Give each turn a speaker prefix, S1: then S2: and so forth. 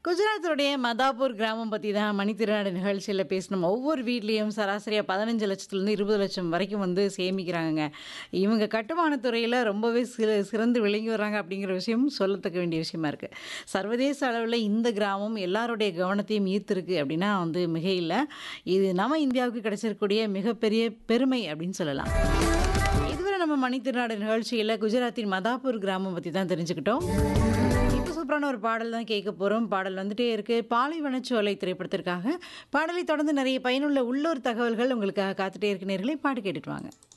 S1: குஜராத்தினுடைய மதாப்பூர் கிராமம் பற்றி தான் மணித்திருநாடு நிகழ்ச்சியில் பேசணும் ஒவ்வொரு வீட்லேயும் சராசரியாக பதினஞ்சு லட்சத்துலேருந்து இருபது லட்சம் வரைக்கும் வந்து சேமிக்கிறாங்கங்க இவங்க கட்டுமானத் துறையில் ரொம்பவே சிற சிறந்து விளங்கி வர்றாங்க அப்படிங்கிற விஷயம் சொல்லத்தக்க வேண்டிய விஷயமா இருக்குது சர்வதேச அளவில் இந்த கிராமம் எல்லாருடைய கவனத்தையும் ஈர்த்திருக்கு அப்படின்னா வந்து மிக இல்லை இது நம்ம இந்தியாவுக்கு கிடைச்சிருக்கக்கூடிய மிகப்பெரிய பெருமை அப்படின்னு சொல்லலாம் இதுவரை நம்ம மணித்திருநாடு நிகழ்ச்சியில் குஜராத்தின் மதாப்பூர் கிராமம் பற்றி தான் தெரிஞ்சுக்கிட்டோம் இப்போ சூப்பரான ஒரு பாடல் தான் கேட்க போகிறோம் பாடல் வந்துட்டே இருக்கு பாலைவனச்சோலை திரைப்படத்திற்காக பாடலை தொடர்ந்து நிறைய பயனுள்ள உள்ளூர் தகவல்கள் உங்களுக்காக காத்துட்டே இருக்கு நேர்களை பாட்டு கேட்டுட்டு வாங்க